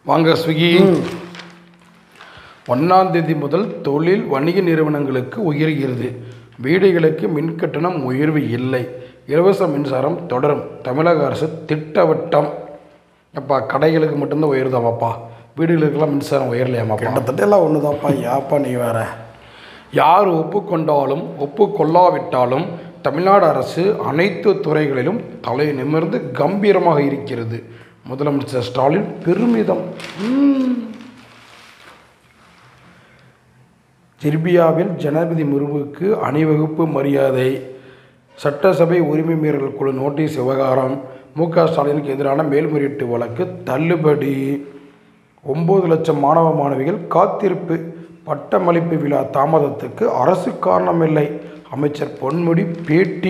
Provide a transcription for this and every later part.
வாங்க ஸ்விக்கி ஒன்றாம் தேதி முதல் தொழில் வணிக நிறுவனங்களுக்கு உயர்கிறது வீடுகளுக்கு மின் கட்டணம் உயர்வு இல்லை இலவச மின்சாரம் தொடரும் தமிழக அரசு திட்டவட்டம் அப்பா கடைகளுக்கு மட்டும்தான் உயருதாமாப்பா வீடுகளுக்கெல்லாம் மின்சாரம் உயரலையாமாப்பா கிட்டத்தட்ட எல்லாம் ஒன்று தான்ப்பா ஏப்பா நீ வேற யார் ஒப்புக்கொண்டாலும் ஒப்புக்கொள்ளாவிட்டாலும் தமிழ்நாடு அரசு அனைத்து துறைகளிலும் தலை நிமிர்ந்து கம்பீரமாக இருக்கிறது முதலமைச்சர் ஸ்டாலின் பெருமிதம் ம். செர்பியாவில் ஜனாதிபதி முர்முவுக்கு அணிவகுப்பு மரியாதை சட்டசபை உரிமை மீறல் குழு நோட்டீஸ் விவகாரம் மு க ஸ்டாலினுக்கு எதிரான மேல்முறையீட்டு வழக்கு தள்ளுபடி ஒம்பது லட்சம் மாணவ மாணவிகள் காத்திருப்பு பட்டமளிப்பு விழா தாமதத்துக்கு அரசு காரணமில்லை அமைச்சர் பொன்முடி பேட்டி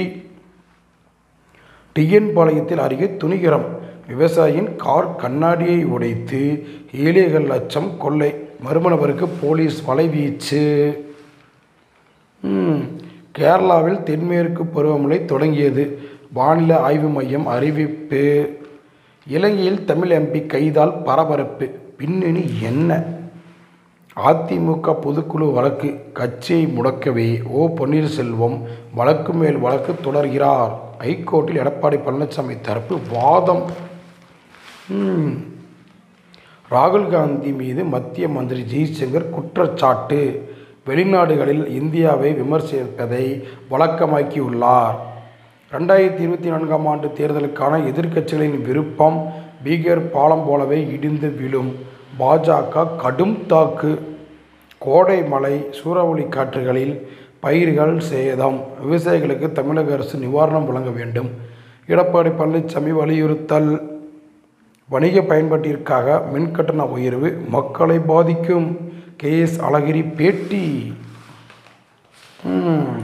டிஎன் பாளையத்தில் அருகே துணிகரம் விவசாயியின் கார் கண்ணாடியை உடைத்து ஏழைகள் லட்சம் கொள்ளை மர்ம நபருக்கு போலீஸ் வலைவீச்சு ம், கேரளாவில் தென்மேற்கு பருவமழை தொடங்கியது வானிலை ஆய்வு மையம் அறிவிப்பு இலங்கையில் தமிழ் எம்பி கைதால் பரபரப்பு பின்னணி என்ன அதிமுக பொதுக்குழு வழக்கு கட்சியை முடக்கவே ஓ பன்னீர்செல்வம் வழக்கு மேல் வழக்கு தொடர்கிறார் ஹைகோர்ட்டில் எடப்பாடி பழனிசாமி தரப்பு வாதம் ம். ராகுல் காந்தி மீது மத்திய மந்திரி ஜெய்சங்கர் குற்றச்சாட்டு வெளிநாடுகளில் இந்தியாவை விமர்சிப்பதை வழக்கமாக்கியுள்ளார் ரெண்டாயிரத்தி இருபத்தி நான்காம் ஆண்டு தேர்தலுக்கான எதிர்க்கட்சிகளின் விருப்பம் பீகர் பாலம் போலவே இடிந்து விழும் பாஜக கடும் தாக்கு கோடை மழை சூறாவளி காற்றுகளில் பயிர்கள் சேதம் விவசாயிகளுக்கு தமிழக அரசு நிவாரணம் வழங்க வேண்டும் எடப்பாடி பழனிசாமி வலியுறுத்தல் வணிக பயன்பாட்டிற்காக மின்கட்டண உயர்வு மக்களை பாதிக்கும் கே எஸ் அழகிரி பேட்டி ம்.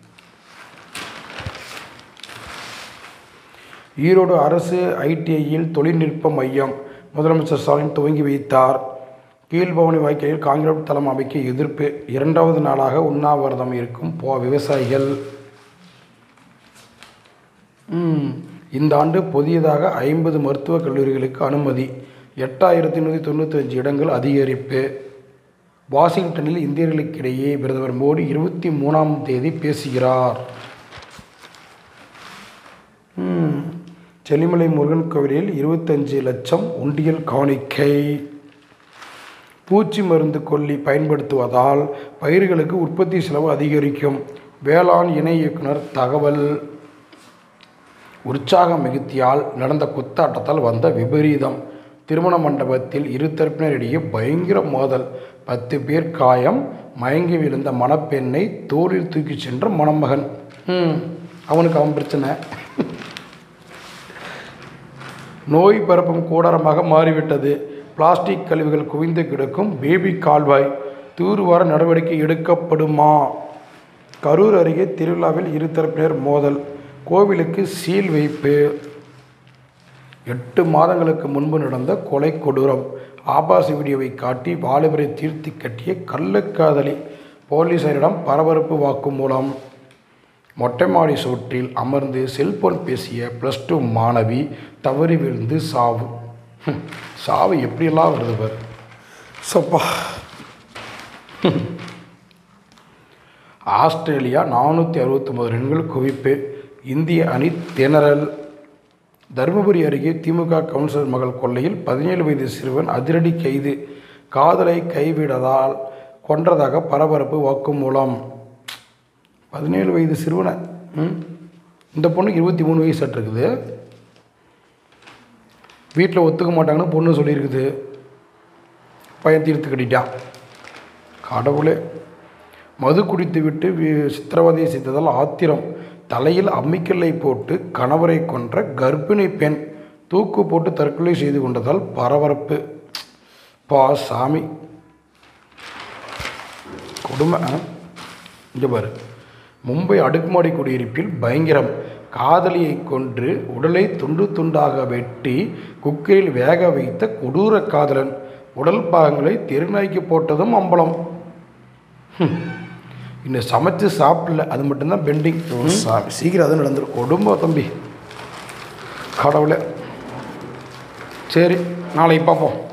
ஈரோடு அரசு ஐடிஐயில் தொழில்நுட்ப மையம் முதலமைச்சர் ஸ்டாலின் துவங்கி வைத்தார் கீழ்பவனி வாய்க்காலில் காங்கிரஸ் தளம் அமைக்க எதிர்ப்பு இரண்டாவது நாளாக உண்ணாவிரதம் இருக்கும் போ விவசாயிகள் ம். இந்த ஆண்டு புதியதாக ஐம்பது மருத்துவக் கல்லூரிகளுக்கு அனுமதி எட்டாயிரத்தி நூற்றி தொண்ணூத்தஞ்சு இடங்கள் அதிகரிப்பு வாஷிங்டனில் இந்தியர்களுக்கிடையே பிரதமர் மோடி இருபத்தி மூணாம் தேதி பேசுகிறார் ம். செல்லிமலை முருகன் கோவிலில் இருபத்தஞ்சு லட்சம் உண்டியல் காணிக்கை பூச்சி மருந்து கொல்லி பயன்படுத்துவதால் பயிர்களுக்கு உற்பத்தி செலவு அதிகரிக்கும் வேளாண் இணை இயக்குனர் தகவல் உற்சாகம் மிகுத்தியால் நடந்த குத்தாட்டத்தால் வந்த விபரீதம் திருமண மண்டபத்தில் இரு தரப்பினரிடையே பயங்கர மோதல் பத்து பேர் காயம் மயங்கி விழுந்த மணப்பெண்ணை தோளில் தூக்கிச் சென்ற மணமகன் ம், அவனுக்கு அவன் பிரச்சனை நோய் பரப்பும் கூடாரமாக மாறிவிட்டது பிளாஸ்டிக் கழிவுகள் குவிந்து கிடக்கும் பேபி கால்வாய் தூர்வார நடவடிக்கை எடுக்கப்படுமா கரூர் அருகே திருவிழாவில் இருதரப்பினர் மோதல் கோவிலுக்கு சீல் வைப்பு எட்டு மாதங்களுக்கு முன்பு நடந்த கொலை கொடூரம் ஆபாச வீடியோவை காட்டி வாலிபரை தீர்த்து கட்டிய கள்ளக்காதலி போலீசாரிடம் பரபரப்பு வாக்குமூலம் மொட்டை மாடி சோற்றில் அமர்ந்து செல்போன் பேசிய ப்ளஸ் டூ மாணவி தவறி விழுந்து சாவு ஹம், சாவு எப்படியெல்லாம் வருது பாரு சப்பா ஆஸ்திரேலியா நானூற்றி அறுபத்தொம்பது ரன்கள் குவிப்பு இந்திய அணி திணறல் தருமபுரி அருகே திமுக கவுன்சிலர் மகள் கொள்ளையில் பதினேழு வயது சிறுவன் அதிரடி கைது காதலை கைவிடதால் கொன்றதாக பரபரப்பு வாக்குமூலம் பதினேழு வயது சிறுவனை ம்? இந்த பொண்ணுக்கு இருபத்தி மூணு வயசு இருக்குது வீட்டில் ஒத்துக்க மாட்டாங்கன்னு பொண்ணு சொல்லியிருக்குது பையன் தீர்த்து கட்டிட்டான் கடவுளே மது குடித்துவிட்டு வி- சித்திரவதை செய்ததால் ஆத்திரம் தலையில் அம்மிக்கல்லை போட்டு கணவரை கொன்ற கர்ப்பிணி பெண் தூக்கு போட்டு தற்கொலை செய்து கொண்டதால் பரபரப்பு பா சாமி கொடுமை ஆ? இங்க பாரு மும்பை அடுக்குமாடி குடியிருப்பில் பயங்கரம் காதலியை கொன்று உடலை துண்டு துண்டாக வெட்டி குக்கரில் வேக வைத்த கொடூர காதலன் உடல் பாகங்களை தெருநாய்க்கு போட்டதும் அம்பலம் ஹம். இன்னும் சமைச்சு சாப்பிடல அது மட்டும்தான் பெண்டிங் சாமி சீக்கிரம் அது நடந்துரும் குடும்பம் தம்பி கடவுளே சரி நாளைக்கு பார்ப்போம்